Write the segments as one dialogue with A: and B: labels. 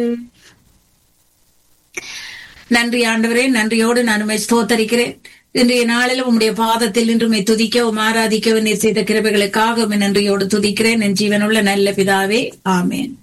A: நன்றி ஆண்டவரே நன்றியோடு நான் உம்மை ஸ்தோத்தரிக்கிறேன் இன்றைய நாளில் உம்முடைய பாதத்தில் இன்று உம்மை துதிக்கவும் ஆராதிக்கவும் நீர் செய்த கிருபைகளுக்காக உம்மை நன்றியோடு துதிக்கிறேன் என் ஜீவனுள்ள நல்ல பிதாவே ஆமேன்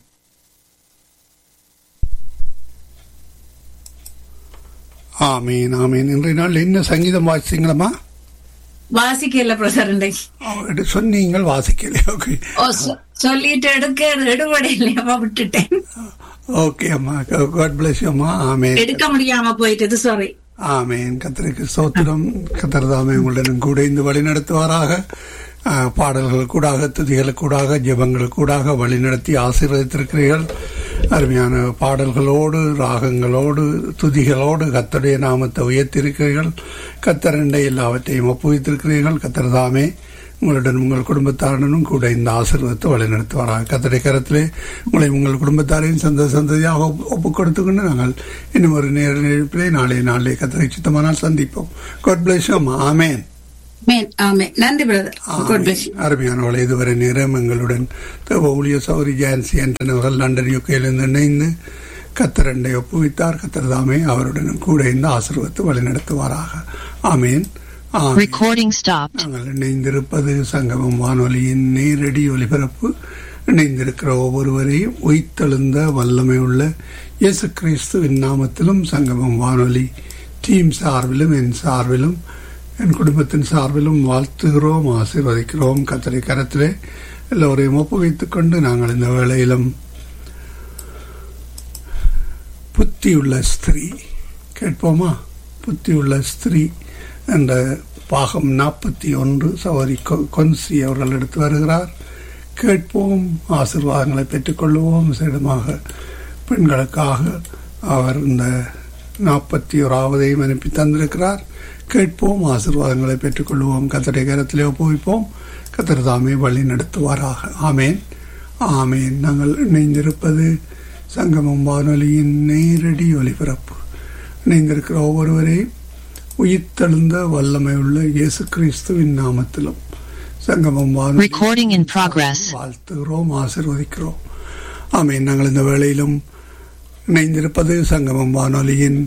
B: ஆமீன் ஆமீன் இன்றைய நாள் என்ன சங்கீதம் வாசிங்களம்மா
A: வாசிக்கல பிரசரண்டை
B: அவர்கிட்ட சொன்னீங்கள் வாசிக்கலையா ஓகே
A: ஓ சொ- சொல்லிட்டு எடுக்க எடுபடை இல்லையாமா விட்டுட்டேன்
B: ஓகே அம்மா காட் பிளஸ் அம்மா ஆமேன்
A: எடுக்க முடியாம போயிட்டது சாரி
B: ஆமேன் கத்தருக்கு ஸ்தோத்திரம் கத்தர்தாமே உங்களுடன் கூட இந்த வழி நடத்துவாராக ஆஹ், பாடல்கள் கூடாக துதிகள் கூடாக ஜெபங்கள் கூடாக வழி நடத்தி ஆசீர்வதித்திருக்கிறீர்கள் அருமையான பாடல்களோடு ராகங்களோடு துதிகளோடு கத்தருடைய நாமத்தை உயர்த்தியிருக்கிறீர்கள் கத்தரண்டை எல்லாவற்றையும் ஒப்புவித்திருக்கிறீர்கள் கத்தர் தாமே உங்களுடன் உங்கள் குடும்பத்தாருடனும் கூட இந்த ஆசீர்வாதத்தை வழிநடத்துவாராக கத்தடை கரத்திலே உங்களை உங்கள் குடும்பத்தாரையும் சந்த சந்ததியாக ஒப்பு- ஒப்புக் கொடுத்துக்கொண்டு நாங்கள் இன்னும் ஒரு நேர நினைப்பிலே நாளை நாளை கத்தரை சுத்தமானால் சந்திப்போம் God bless you, அம்மா ஆமேன்
A: மேன் ஆமேன் நன்றி பிரதர் God bless you.
B: அருமையானவளை இதுவரை நேரம் எங்களுடன் தேவ ஊழிய சௌரி ஜான்சி ஆண்டன் அவர்கள் லண்டன் யூகேலிருந்து இணைந்து கத்தரண்டை ஒப்புவித்தார் கத்தர் தாமே அவருடன் கூட இந்த ஆசீர்வாதத்தை வழிநடத்துவாராக ஆமேன் ஆமேன்
C: Recording stopped.
B: நாங்கள் இணைந்திருப்பது சங்கமம் வானொலியின் நேரடி ஒலிபரப்பு இணைந்திருக்கிற ஒவ்வொருவரையும் உயிர்த்தெழுந்த வல்லமை உள்ள இயேசு கிறிஸ்துவின் நாமத்திலும் சங்கமம் வானொலி டீம் சார்பிலும் என் சார்பிலும் என் குடும்பத்தின் சார்பிலும் வாழ்த்துகிறோம் ஆசீர்வதிக்கிறோம் கத்தரை கரத்திலே எல்லோரையும் ஒப்புவித்துக் கொண்டு நாங்கள் இந்த வேளையிலும் புத்தியுள்ள ஸ்திரீ கேட்போமா புத்தியுள்ள ஸ்திரீ என்ற பாகம் நாற்பத்தி ஒன்று சவரி கொன்சி அவர்கள் எடுத்து வருகிறார் கேட்போம் ஆசீர்வாதங்களை பெற்றுக்கொள்வோம் சிடமாக பெண்களுக்காக அவர் இந்த நாற்பத்தி ஓராவதையும் அனுப்பி தந்திருக்கிறார் கேட்போம் ஆசீர்வாதங்களை பெற்றுக்கொள்வோம் கத்தடை கரத்திலே ஒப்புவிப்போம் கத்தர் தாமே வழி நடத்துவாராக ஆமேன் ஆமேன் நாங்கள் இணைந்திருப்பது சங்கமம் வானொலியின் நேரடி ஒலிபரப்பு இணைந்திருக்கிற ஒவ்வொருவரையும் உயிர்த்தெழுந்த வல்லமை உள்ள இயேசு கிறிஸ்துவின் நாமத்திலும் சங்கமம் வானொலி
C: Recording in progress.
B: வாழ்த்துகிறோம் ஆசிர்வதிக்கிறோம் ஆமீன் நாங்கள் இந்த வேளையிலும் இணைந்திருப்பது சங்கமம் வானொலியின்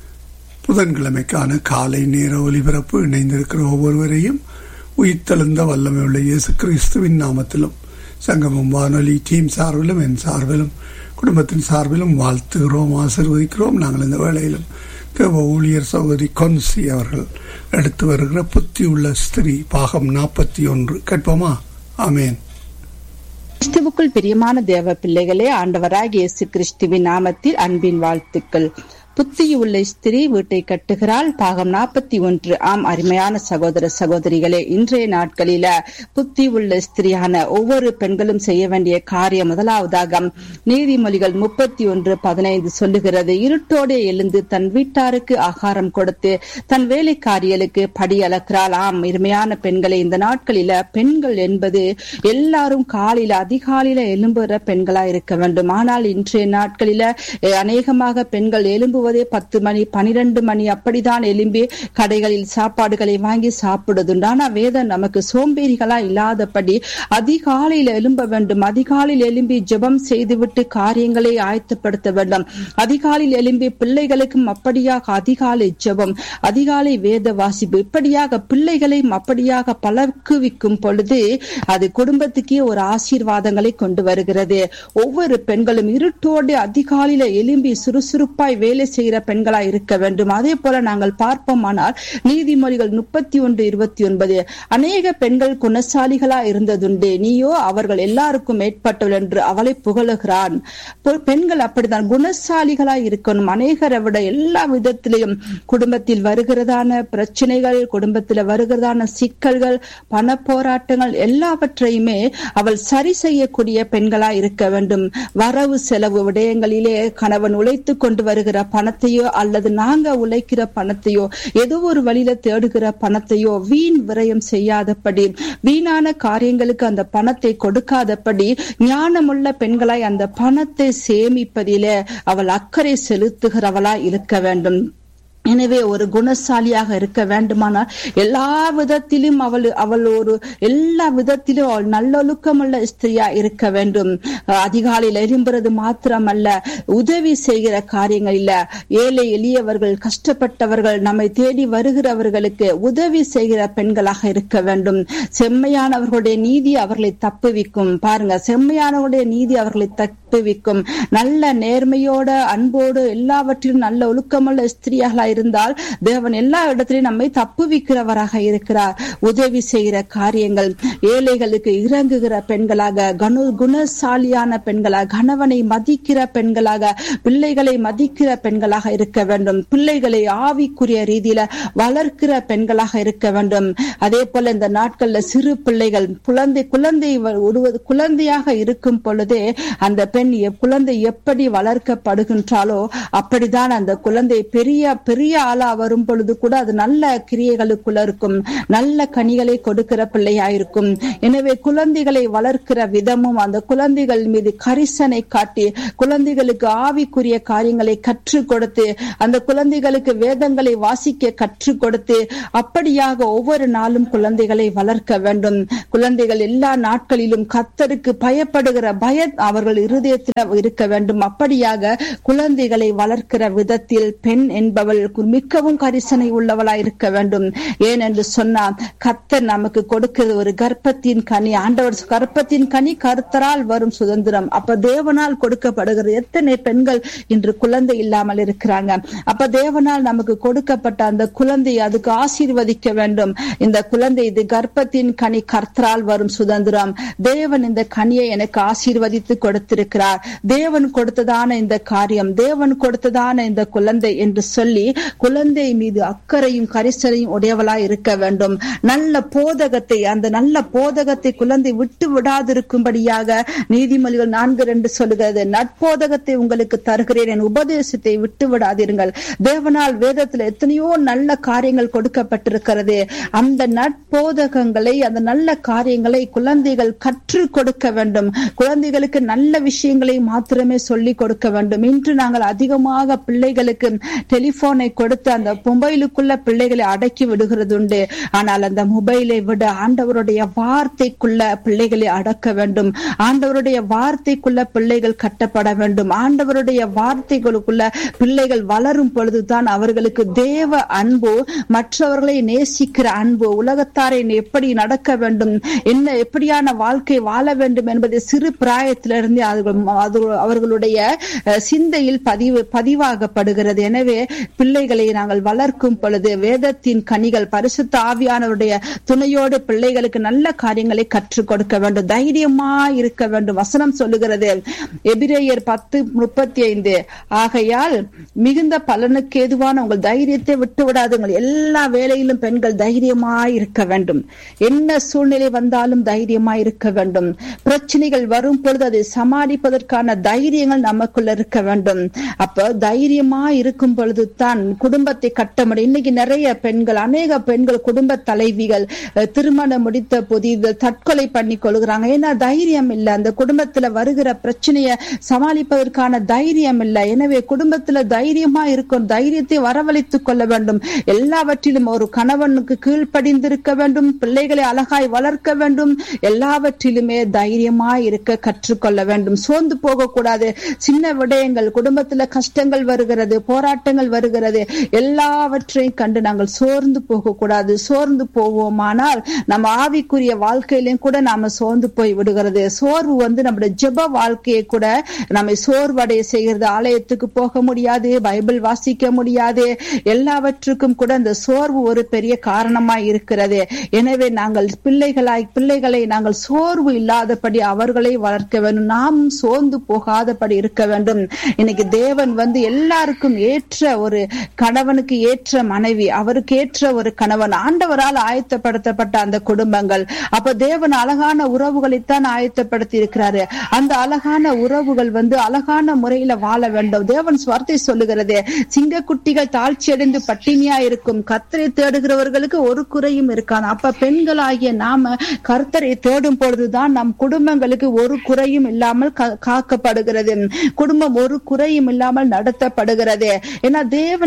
B: புதன்கிழமைக்கான காலை நேர ஒலிபரப்பு இணைந்திருக்கிற ஒவ்வொருவரையும் உயிர்த்தெழுந்த வல்லமை உள்ள இயேசு கிறிஸ்துவின் நாமத்திலும் சங்கமம் வானொலி டீம் சார்பிலும் என் சார்பிலும் குடும்பத்தின் சார்பிலும் வாழ்த்துகிறோம் ஆசிர்வதிக்கிறோம் நாங்கள் இந்த வேளையிலும் தேவ ஊழியர் சகோதரி கொன்சி அவர்கள் எடுத்து வருகிற புத்தி உள்ள ஸ்திரீ பாகம் நாற்பத்தி ஒன்று கேட்போமா ஆமேன்
D: கிறிஸ்துவுக்குள் பிரியமான தேவ பிள்ளைகளே ஆண்டவராகிய இயேசு கிறிஸ்துவின் நாமத்தில் அன்பின் வாழ்த்துக்கள் புத்தியுள்ள ஸ்திரீ வீட்டை கட்டுகிறாள் பாகம் நாற்பத்தி ஒன்று ஆம் அருமையான சகோதர சகோதரிகளே இன்றைய நாட்களில புத்தி உள்ள ஸ்திரியான ஒவ்வொரு பெண்களும் செய்ய வேண்டிய காரியம் முதலாவதாக நீதிமொழிகள் முப்பத்தி ஒன்று பதினைந்து சொல்லுகிறது இருட்டோடே எழுந்து தன் வீட்டாருக்கு ஆகாரம் கொடுத்து தன் வேலைக்காரிகளுக்கு படி அளக்கிறாள் ஆம் இருமையான பெண்களை இந்த நாட்களில பெண்கள் என்பது எல்லாரும் காலையில அதிகாலையில எழும்புகிற பெண்களா இருக்க வேண்டும் ஆனால் இன்றைய நாட்களில அஹ், அநேகமாக பெண்கள் எழும்புவதே பத்து மணி பனிரெண்டு மணி அப்படிதான் எழும்பி கடைகளில் சாப்பாடுகளை வாங்கி சாப்பிடுதுண்டு ஆனா வேதம் நமக்கு சோம்பேறிகளா இல்லாதபடி அதிகாலையில் எழும்ப வேண்டும் அதிகாலையில் எழும்பி ஜெபம் செய்துவிட்டு காரியங்களை ஆயத்தப்படுத்த வேண்டும் அதிகாலையில் எழும்பி பிள்ளைகளுக்கும் அப்படியாக அதிகாலை ஜெபம் அதிகாலை வேத வாசிப்பு இப்படியாக பிள்ளைகளையும் அப்படியாக பழக்குவிக்கும் பொழுது அது குடும்பத்துக்கே ஒரு ஆசீர்வாதங்களை கொண்டு வருகிறது ஒவ்வொரு பெண்களும் இருட்டோடு அதிகாலையில எழும்பி சுறுசுறுப்பாய் வேலை செய்கிற பெண்களா இருக்க வேண்டும் அதே போல நாங்கள் பார்ப்போமானால் நீதிமொழிகள் முப்பத்தி ஒன்று இருபத்தி ஒன்பது அநேக பெண்கள் குணசாலிகளா இருந்ததுண்டு நீயோ அவர்கள் எல்லாருக்கும் மேற்பட்டவள் என்று அவளை புகழுகிறான் பெ- பெண்கள் அப்படித்தான் குணசாலிகளா இருக்கணும் அநேகரை விட எல்லா விதத்திலையும் குடும்பத்தில் வருகிறதான பிரச்சனைகள் குடும்பத்தில் வருகிறதான சிக்கல்கள் பண போராட்டங்கள் எல்லாவற்றையுமே அவள் சரி செய்யக்கூடிய பெண்களா இருக்க வேண்டும் வரவு செலவு விடயங்களிலே கணவன் உழைத்து கொண்டு வருகிற பணத்தையோ அல்லது நாங்க உழைக்கிற பணத்தையோ ஏதோ ஒரு வழியில தேடுகிற பணத்தையோ வீண் விரயம் செய்யாதபடி வீணான காரியங்களுக்கு அந்த பணத்தை கொடுக்காதபடி ஞானமுள்ள பெண்களாய் அந்த பணத்தை சேமிப்பதிலே அவள் அக்கறை செலுத்துகிறவளா இருக்க வேண்டும் எனவே ஒரு குணசாலியாக இருக்க வேண்டுமானால் எல்லா விதத்திலும் அவள் அவள் ஒரு எல்லா விதத்திலும் அவள் நல்லொழுக்கமுள்ள ஸ்திரியா இருக்க வேண்டும் அஹ் அதிகாலையில் எழும்புறது மாத்திரமல்ல உதவி செய்கிற காரியங்கள் இல்ல ஏழை எளியவர்கள் கஷ்டப்பட்டவர்கள் நம்மை தேடி வருகிறவர்களுக்கு உதவி செய்கிற பெண்களாக இருக்க வேண்டும் செம்மையானவர்களுடைய நீதி அவர்களை தப்புவிக்கும் பாருங்க செம்மையானவர்களுடைய நீதி அவர்களை தப்புவிக்கும் நல்ல நேர்மையோட அன்போடு எல்லாவற்றிலும் நல்ல ஒழுக்கமுள்ள ஸ்திரியாக இருந்தால் தேவன் எல்லா இடத்திலும் நம்மை தப்புவிக்கிறவராக இருக்கிறார் உதவி செய்கிற காரியங்கள் ஏழைகளுக்கு இறங்குகிற பெண்களாக கனு குணசாலியான பெண்களாக கணவனை மதிக்கிற பெண்களாக பிள்ளைகளை மதிக்கிற பெண்களாக இருக்க வேண்டும் பிள்ளைகளை ஆவிக்குரிய ரீதியில வளர்க்கிற பெண்களாக இருக்க வேண்டும் அதே போல இந்த நாட்கள்ல சிறு பிள்ளைகள் குழந்தை குழந்தை வ- உருவது குழந்தையாக இருக்கும் பொழுதே அந்த பெண் எப்- குழந்தை எப்படி வளர்க்கப்படுகின்றாலோ அப்படிதான் அந்த குழந்தை பெரிய பெரிய ஆளா வரும் பொழுது கூட அது நல்ல கிரியைகளுக்குள்ள இருக்கும் நல்ல கனிகளை கொடுக்கிற பிள்ளையா இருக்கும் எனவே குழந்தைகளை வளர்க்கிற விதமும் அந்த குழந்தைகள் மீது கரிசனை காட்டி குழந்தைகளுக்கு ஆவிக்குரிய காரியங்களை கற்றுக் கொடுத்து அந்த குழந்தைகளுக்கு வேதங்களை வாசிக்க கற்றுக் கொடுத்து அப்படியாக ஒவ்வொரு நாளும் குழந்தைகளை வளர்க்க வேண்டும் குழந்தைகள் எல்லா நாட்களிலும் கத்தருக்கு பயப்படுகிற பய அவர்கள் இருதயத்தில் இருக்க வேண்டும் அப்படியாக குழந்தைகளை வளர்க்கிற விதத்தில் பெண் என்பவள் மிகவும் கரிசனை உள்ளவளாய் இருக்க வேண்டும் ஏனென்று சொன்னா கத்தர் நமக்கு கொடுக்கிறது ஒரு கர்ப்பத்தின் கனி ஆண்டவர் கர்ப்பத்தின் கனி கர்த்தரால் வரும் சுதந்திரம் அப்ப தேவனால் கொடுக்கப்படுகிறது எத்தனை பெண்கள் இன்று குழந்தை இல்லாமல் இருக்கிறாங்க அப்ப தேவனால் நமக்கு கொடுக்கப்பட்ட அந்த குழந்தை அதுக்கு ஆசீர்வதிக்க வேண்டும் இந்த குழந்தை இது கர்ப்பத்தின் கனி கர்த்தரால் வரும் சுதந்திரம் தேவன் இந்த கனியை எனக்கு ஆசீர்வதித்து கொடுத்திருக்கிறார் தேவன் கொடுத்ததான இந்த காரியம் தேவன் கொடுத்ததான இந்த குழந்தை என்று சொல்லி குழந்தை மீது அக்கறையும் கரிசனையும் உடையவளாய் இருக்க வேண்டும் நல்ல போதகத்தை அந்த நல்ல போதகத்தை குழந்தை விட்டு விடாதிருக்கும்படியாக நீதிமொழிகள் நான்கு ரெண்டு சொல்லுகிறது நட்போதகத்தை உங்களுக்கு தருகிறேன் என் உபதேசத்தை விட்டு விடாதீர்கள் தேவனால் வேதத்தில் எத்தனையோ நல்ல காரியங்கள் கொடுக்கப்பட்டிருக்கிறது அந்த நட்போதகங்களை அந்த நல்ல காரியங்களை குழந்தைகள் கற்றுக் கொடுக்க வேண்டும் குழந்தைகளுக்கு நல்ல விஷயங்களை மாத்திரமே சொல்லிக் கொடுக்க வேண்டும் இன்று நாங்கள் அதிகமாக பிள்ளைகளுக்கு டெலிபோனை கொடுத்து அந்த மொபைலுக்குள்ள பிள்ளைகளை அடக்கி விடுகிறது உண்டு ஆனால் அந்த மொபைலை விட ஆண்டவருடைய வார்த்தைக்குள்ள பிள்ளைகளை அடக்க வேண்டும் ஆண்டவருடைய வார்த்தைக்குள்ள பிள்ளைகள் கட்டப்பட வேண்டும் ஆண்டவருடைய வார்த்தைகளுக்குள்ள பிள்ளைகள் வளரும் பொழுதுதான் அவர்களுக்கு தேவ அன்பு மற்றவர்களை நேசிக்கிற அன்பு உலகத்தாரை எப்படி நடக்க வேண்டும் என்ன எப்படியான வாழ்க்கை வாழ வேண்டும் என்பதை சிறு பிராயத்திலிருந்து அவர்கள் அது- அவர்களுடைய அஹ், சிந்தையில் பதிவு பதிவாகப்படுகிறது எனவே பிள்ளைகளை நாங்கள் வளர்க்கும் பொழுது வேதத்தின் கனிகள் பரிசுத்த ஆவியானவருடைய துணையோடு பிள்ளைகளுக்கு நல்ல காரியங்களை கற்றுக் கொடுக்க வேண்டும் தைரியமா இருக்க வேண்டும் வசனம் சொல்லுகிறது எபிரேயர் பத்து முப்பத்தி ஐந்து ஆகையால் மிகுந்த பலனுக்கு ஏதுவான உங்கள் தைரியத்தை விட்டு விடாதுங்கள் எல்லா வேலையிலும் பெண்கள் தைரியமாய் இருக்க வேண்டும் என்ன சூழ்நிலை வந்தாலும் தைரியமாய் இருக்க வேண்டும் பிரச்சனைகள் வரும் பொழுது அதை சமாளிப்பதற்கான தைரியங்கள் நமக்குள்ள இருக்க வேண்டும் அப்ப தைரியமா இருக்கும் பொழுது தான் குடும்பத்தை கட்ட முடியும் இன்னைக்கு நிறைய பெண்கள் அநேக பெண்கள் குடும்ப தலைவிகள் அஹ், திருமணம் முடித்த புதிது தற்கொலை பண்ணி கொள்கிறாங்க ஏன்னா தைரியம் இல்லை அந்த குடும்பத்துல வருகிற பிரச்சனையை சமாளிப்பதற்கான தைரியம் இல்லை எனவே குடும்பத்துல தைரியமா இருக்கும் தைரியத்தை வரவழைத்துக் கொள்ள வேண்டும் எல்லாவற்றிலும் ஒரு கணவனுக்கு கீழ்ப்படிந்திருக்க வேண்டும் பிள்ளைகளை அழகாய் வளர்க்க வேண்டும் எல்லாவற்றிலுமே தைரியமா இருக்க கற்றுக்கொள்ள வேண்டும் சோர்ந்து போகக்கூடாது சின்ன விடயங்கள் குடும்பத்துல கஷ்டங்கள் வருகிறது போராட்டங்கள் வருகிறது எல்லாவற்றையும் கண்டு நாங்கள் சோர்ந்து போகக்கூடாது சோர்ந்து போவோமானால் நம்ம ஆவிக்குரிய வாழ்க்கையிலும் கூட நாம சோர்ந்து போய் விடுகிறது சோர்வு வந்து நம்முடைய ஜெப வாழ்க்கையை கூட நம்மை சோர்வடைய செய்கிறது ஆலயத்துக்கு போக முடியாது பைபிள் வாசிக்க முடியாது எல்லாவற்றுக்கும் கூட இந்த சோர்வு ஒரு பெரிய காரணமாய் இருக்கிறது எனவே நாங்கள் பிள்ளைகளாய் பிள்ளைகளை நாங்கள் சோர்வு இல்லாதபடி அவர்களை வளர்க்க வேண்டும் நாம் சோர்ந்து போகாதபடி இருக்க வேண்டும் இன்னைக்கு தேவன் வந்து எல்லாருக்கும் ஏற்ற ஒரு கணவனுக்கு ஏற்ற மனைவி அவருக்கு ஏற்ற ஒரு கணவன் ஆண்டவரால் ஆயத்தப்படுத்தப்பட்ட அந்த குடும்பங்கள் அப்ப தேவன் அழகான உறவுகளைத்தான் ஆயத்தப்படுத்தி இருக்கிறாரு அந்த அழகான உறவுகள் வந்து அழகான முறையில வாழ வேண்டும் தேவன் ஸ்வார்த்தை சொல்லுகிறது சிங்கக்குட்டிகள் தாழ்ச்சி அடைந்து பட்டினியா இருக்கும் கர்த்தரை தேடுகிறவர்களுக்கு ஒரு குறையும் இருக்காது அப்ப பெண்களாகிய நாம கர்த்தரை தேடும் பொழுதுதான் நம் குடும்பங்களுக்கு ஒரு குறையும் இல்லாமல் கா- காக்கப்படுகிறது குடும்பம் ஒரு குறையும் இல்லாமல் நடத்தப்படுகிறது ஏன்னா தேவன்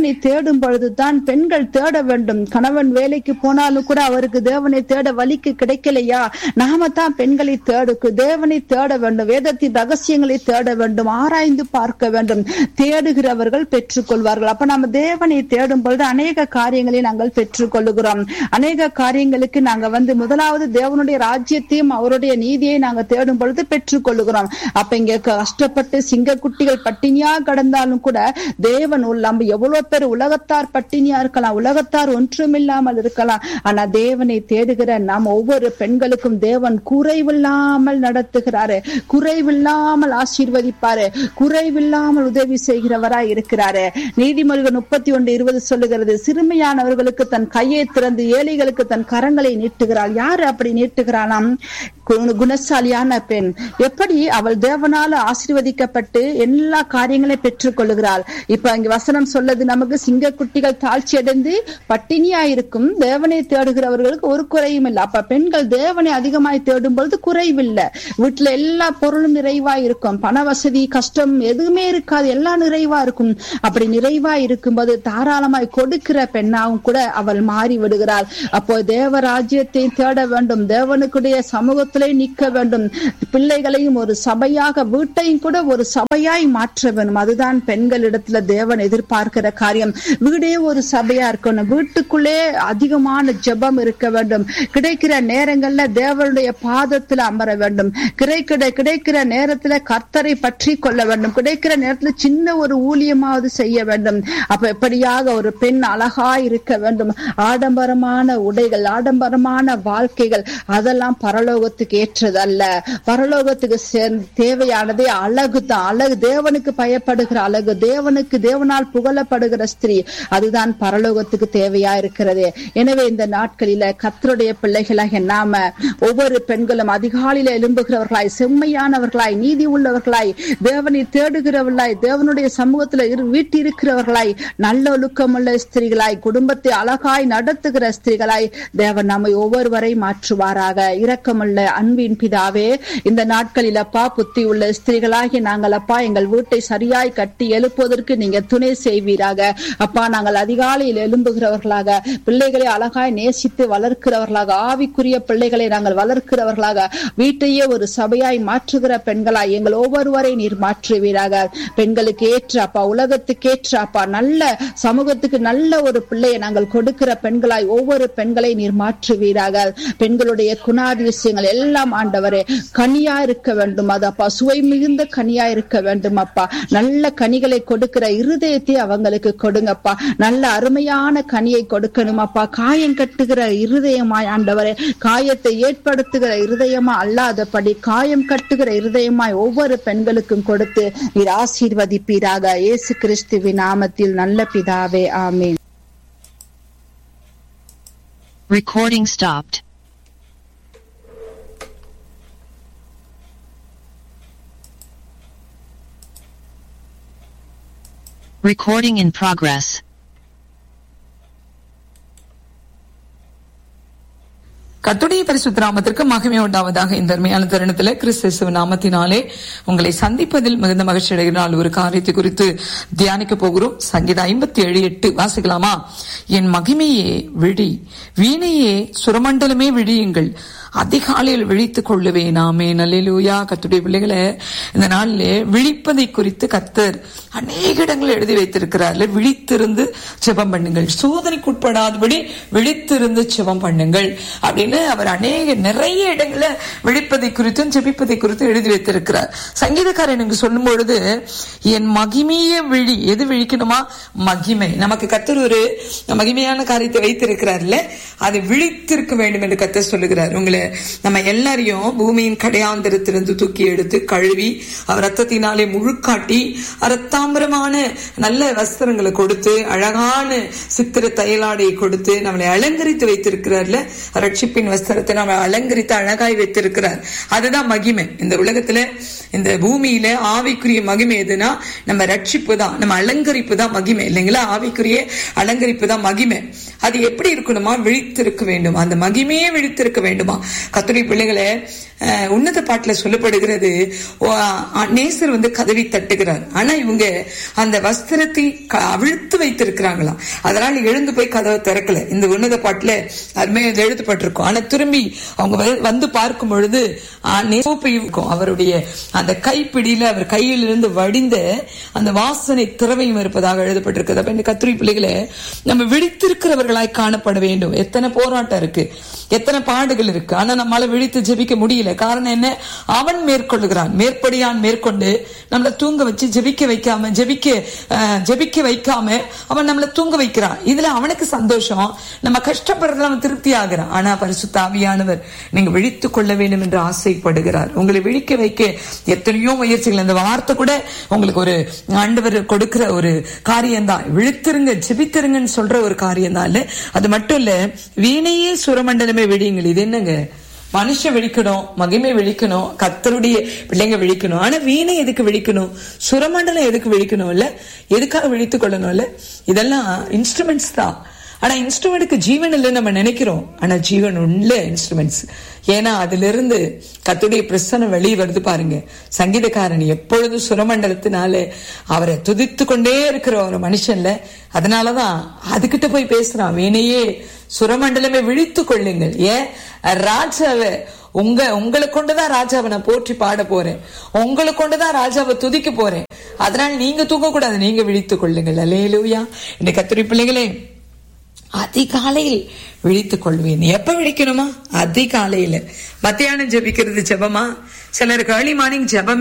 D: தேவனை தேடும் பொழுதுதான் பெண்கள் தேட வேண்டும் கணவன் வேலைக்கு போனாலும் கூட அவருக்கு தேவனை தேட வழிக்கு கிடைக்கலையா நாம தான் பெண்களை தேடு தேவனை தேட வேண்டும் வேதத்தின் ரகசியங்களை தேட வேண்டும் ஆராய்ந்து பார்க்க வேண்டும் தேடுகிறவர்கள் பெற்றுக்கொள்வார்கள் அப்ப நம்ம தேவனை தேடும் பொழுது அநேக காரியங்களை நாங்கள் பெற்றுக்கொள்ளுகிறோம் அநேக காரியங்களுக்கு நாங்க வந்து முதலாவது தேவனுடைய ராஜ்யத்தையும் அவருடைய நீதியை நாங்க தேடும் பொழுது பெற்றுக்கொள்ளுகிறோம் அப்ப இங்க கஷ்டப்பட்டு சிங்கக்குட்டிகள் பட்டினியா கடந்தாலும் கூட தேவன் உள்ள- நம்ம எவ்வளவு பேர் உலகத்தார் பட்டினியா இருக்கலாம் உலகத்தார் ஒன்றுமில்லாமல் இருக்கலாம் ஆனா தேவனை தேடுகிற நாம் ஒவ்வொரு பெண்களுக்கும் தேவன் குறைவில்லாமல் நடத்துகிறாரு குறைவில்லாமல் ஆசீர்வதிப்பாரு குறைவில்லாமல் உதவி செய்கிறவராய் இருக்கிறாரு நீதிமொழிகள் முப்பத்தி ஒன்று இருபது சொல்லுகிறது சிறுமையானவர்களுக்கு தன் கையை திறந்து ஏழைகளுக்கு தன் கரங்களை நீட்டுகிறாள் யாரு அப்படி நீட்டுகிறாளாம் கு- குணசாலியான பெண் எப்படி அவள் தேவனால ஆசீர்வதிக்கப்பட்டு எல்லா காரியங்களையும் பெற்றுக் கொள்ளுகிறாள் இப்ப இங்க வசனம் சொல்லது நமக்கு சிங்கக்குட்டிகள் தாழ்ச்சி அடைந்து பட்டினியா இருக்கும் தேவனை தேடுகிறவர்களுக்கு ஒரு குறையும் இல்லை அப்ப பெண்கள் தேவனை அதிகமாய் தேடும் பொழுது குறைவில்லை வீட்டுல எல்லா பொருளும் நிறைவா இருக்கும் பண வசதி கஷ்டம் எதுவுமே இருக்காது எல்லாம் நிறைவா இருக்கும் அப்படி நிறைவா இருக்கும்போது தாராளமாய் கொடுக்கிற பெண்ணாவும் கூட அவள் மாறி விடுகிறாள் அப்போ தேவ ராஜ்யத்தை தேட வேண்டும் தேவனுக்குடைய சமூகத்திலே நிற்க வேண்டும் பிள்ளைகளையும் ஒரு சபையாக வீட்டையும் கூட ஒரு சபையாய் மாற்ற வேண்டும் அதுதான் பெண்களிடத்துல தேவன் எதிர்பார்க்கிற காரியம் வீடே ஒரு சபையா இருக்கணும் வீட்டுக்குள்ளே அதிகமான ஜெபம் இருக்க வேண்டும் கிடைக்கிற நேரங்கள்ல தேவனுடைய பாதத்துல அமர வேண்டும் கிடைக்கிற கிடைக்கிற நேரத்துல கர்த்தரை பற்றி கொள்ள வேண்டும் கிடைக்கிற நேரத்துல சின்ன ஒரு ஊழியமாவது செய்ய வேண்டும் அப்ப எப்படியாக ஒரு பெண் அழகா இருக்க வேண்டும் ஆடம்பரமான உடைகள் ஆடம்பரமான வாழ்க்கைகள் அதெல்லாம் பரலோகத்துக்கு ஏற்றதல்ல பரலோகத்துக்கு சே- தேவையானதே அழகு தான் அழகு தேவனுக்கு பயப்படுகிற அழகு தேவனுக்கு தேவனால் புகழப்படுகிற ஸ்திரீ அதுதான் பரலோகத்துக்கு தேவையா இருக்கிறது எனவே இந்த நாட்களில கத்தருடைய பிள்ளைகளாக நாம ஒவ்வொரு பெண்களும் அதிகாலையில எழும்புகிறவர்களாய் செம்மையானவர்களாய் நீதி உள்ளவர்களாய் தேவனை தேடுகிறவர்களாய் தேவனுடைய சமூகத்துல இரு- வீட்டிருக்கிறவர்களாய் நல்ல ஒழுக்கமுள்ள ஸ்திரீகளாய் குடும்பத்தை அழகாய் நடத்துகிற ஸ்திரீகளாய் தேவன் நம்மை ஒவ்வொருவரை மாற்றுவாராக இரக்கமுள்ள அன்பின் பிதாவே இந்த நாட்களில் அப்பா புத்தி உள்ள ஸ்திரீகளாகி நாங்கள் அப்பா எங்கள் வீட்டை சரியாய் கட்டி எழுப்புவதற்கு நீங்க துணை செய்வீராக அப்பா நாங்கள் அதிகாலையில் எழும்புகிறவர்களாக பிள்ளைகளை அழகாய் நேசித்து வளர்க்கிறவர்களாக ஆவிக்குரிய பிள்ளைகளை நாங்கள் வளர்க்கிறவர்களாக வீட்டையே ஒரு சபையாய் மாற்றுகிற பெண்களாய் எங்கள் ஒவ்வொருவரை நீர் மாற்றுவீராக பெண்களுக்கு ஏற்ற அப்பா உலகத்துக்கு ஏற்ற அப்பா நல்ல சமூகத்துக்கு நல்ல ஒரு பிள்ளையை நாங்கள் கொடுக்கிற பெண்களாய் ஒவ்வொரு பெண்களை நீர் மாற்றுவீராக பெண்களுடைய குணாதிசயங்கள் எல்லாம் ஆண்டவரே கனியா இருக்க வேண்டும் அது அப்பா சுவை மிகுந்த கனியா இருக்க வேண்டும் அப்பா நல்ல கனிகளை கொடுக்கிற இருதயத்தை அவங்களுக்கு கொடுங்கப்பா நல்ல அருமையான கனியை கொடுக்கணும் அப்பா காயம் கட்டுகிற இருதயமாய் ஆண்டவரே காயத்தை ஏற்படுத்துகிற இருதயமா அல்லாதபடி காயம் கட்டுகிற இருதயமாய் ஒவ்வொரு பெண்களுக்கும் கொடுத்து நீர் ஆசீர்வதிப்பீராக இயேசு கிறிஸ்துவின் நாமத்தில் நல்ல பிதாவே ஆமென்
C: Recording stopped. Recording in progress.
E: கத்துடைய பரிசுத்த நாமத்திற்கு மகிமை உண்டாவதாக இந்த அருமையான தருணத்துல கிறிஸ்து நாமத்தினாலே உங்களை சந்திப்பதில் மிகுந்த மகிழ்ச்சி அடைகிறால் ஒரு காரியத்தை குறித்து தியானிக்க போகிறோம் சங்கீதம் ஐம்பத்தி ஏழு எட்டு வாசிக்கலாமா என் மகிமையே விழி வீணையே சுரமண்டலமே விழியுங்கள் அதிகாலையில் விழித்துக் கொள்ளுவேன் ஆமே நல்லேலூயா கத்துடைய பிள்ளைகளை இந்த நாளிலே விழிப்பதை குறித்து கத்தர் அநேக இடங்கள் எழுதி வைத்திருக்கிறார்ல விழித்திருந்து ஜெபம் பண்ணுங்கள் சோதனைக்குட்படாதபடி விழித்திருந்து ஜெபம் பண்ணுங்கள் அப்படின்னு அவர் அநேக நிறைய இடங்கள்ல விழிப்பதை குறித்தும் ஜெபிப்பதை குறித்தும் எழுதி வைத்திருக்கிறார் சங்கீதக்காரன் எனக்கு சொல்லும் பொழுது என் மகிமைய விழி எது விழிக்கணுமா மகிமை நமக்கு கத்தர் ஒரு மகிமையான காரியத்தை வைத்திருக்கிறார்ல அது விழித்திருக்க வேண்டும் என்று கத்தர் சொல்லுகிறார் உங்களை நம்ம எல்லாரையும் பூமியின் கடையாந்திரத்திலிருந்து தூக்கி எடுத்து கழுவி அவர் ரத்தத்தினாலே முழுக்காட்டி ரத்தாம்பரமான நல்ல வஸ்திரங்களை கொடுத்து அழகான சித்திர தையலாடையை கொடுத்து நம்மளை அலங்கரித்து வைத்திருக்கிறார்ல ரட்சிப்பின் வஸ்திரத்தை நம்ம அலங்கரித்து அழகாய் வைத்திருக்கிறார் அதுதான் மகிமை இந்த உலகத்துல இந்த பூமியில ஆவிக்குரிய மகிமை எதுனா நம்ம ரட்சிப்பு தான் நம்ம அலங்கரிப்பு தான் மகிமை இல்லைங்களா ஆவிக்குரிய அலங்கரிப்பு தான் மகிமை அது எப்படி இருக்கணுமா விழித்திருக்க வேண்டும் அந்த மகிமையே விழித்திருக்க வேண்டுமா கத்துரை பிள்ளைகளை அஹ், உன்னத பாட்டுல சொல்லப்படுகிறது ஓ, அ- நேசர் வந்து கதவை தட்டுகிறார் ஆனா இவங்க அந்த வஸ்திரத்தை க- அவிழ்த்து வைத்திருக்கிறாங்களாம் அதனால எழுந்து போய் கதவை திறக்கல இந்த உன்னத பாட்டுல அருமையா இது எழுதப்பட்டிருக்கும் ஆனா திரும்பி அவங்க வ- வந்து பார்க்கும் பொழுது ஆ, நேசோப்பு இருக்கும் அவருடைய அந்த கைப்பிடியில அவர் கையில் இருந்து வடிந்த அந்த வாசனை திறமையும் இருப்பதாக எழுதப்பட்டிருக்கிறது அப்ப இந்த கத்திரி பிள்ளைகளை நம்ம விழித்திருக்கிறவர்களாய் காணப்பட வேண்டும் எத்தனை போராட்டம் இருக்கு எத்தனை பாடுகள் இருக்கு ஆனா நம்மளால விழித்து ஜெபிக்க முடியல காரணம் என்ன அவன் மேற்கொள்ளுகிறான் மேற்படியான் மேற்கொண்டு நம்மள தூங்க வச்சு ஜெபிக்க வைக்காம ஜெபிக்க அஹ், ஜெபிக்க வைக்காம அவன் நம்மள தூங்க வைக்கிறான் இதுல அவனுக்கு சந்தோஷம் நம்ம கஷ்டப்படுறதுல அவன் திருப்தி ஆகிறான் ஆனா பரிசுத்த ஆவியானவர் நீங்க விழித்துக் கொள்ள வேண்டும் என்று ஆசைப்படுகிறார் உங்களை விழிக்க வைக்க எத்தனையோ முயற்சிகள் அந்த வார்த்தை கூட உங்களுக்கு ஒரு ஆண்டவர் கொடுக்கிற ஒரு காரியம் தான் விழித்திருங்க ஜெபித்திருங்கன்னு சொல்ற ஒரு காரியம் தான் இல்ல அது மட்டும் இல்ல வீணையே சுரமண்டலமே விடியுங்கள் இது என்னங்க மனுஷன் விழிக்கணும் மகிமை விழிக்கணும் கத்தருடைய பிள்ளைங்க விழிக்கணும் ஆனா வீணை எதுக்கு விழிக்கணும் சுரமண்டலம் எதுக்கு விழிக்கணும் இல்ல எதுக்காக விழித்துக் கொள்ளணும் இல்ல இதெல்லாம் இன்ஸ்ட்ருமெண்ட்ஸ் தான் ஆனா இன்ஸ்ட்ருமெண்ட்டுக்கு ஜீவன் இல்லைன்னு நம்ம நினைக்கிறோம் ஆனா ஜீவன் உள்ள இன்ஸ்ட்ருமெண்ட்ஸ் ஏன்னா அதுல இருந்து கத்துடைய பிரசனம் வெளியே வருது பாருங்க சங்கீதக்காரன் எப்பொழுதும் சுரமண்டலத்தினால அவரை துதித்து கொண்டே இருக்கிற ஒரு மனுஷன்ல அதனாலதான் அதுகிட்ட போய் பேசுறான் வீணையே சுரமண்டலமே விழித்து கொள்ளுங்கள் ஏன் ராஜாவை உங்க உங்களை கொண்டுதான் ராஜாவை நான் போற்றி பாட போறேன் உங்களை கொண்டுதான் ராஜாவை துதிக்க போறேன் அதனால நீங்க தூங்க கூடாது நீங்க விழித்துக் கொள்ளுங்கள் அலேலூயா இந்த கத்திரி பிள்ளைகளே அதிகாலையில் விழித்துக் கொள்வேன் எப்ப விழிக்கணுமா அதிகாலையில மத்தியானம் ஜெபிக்கிறது ஜெபமா சிலருக்கு ஏர்லி மார்னிங் ஜெபம்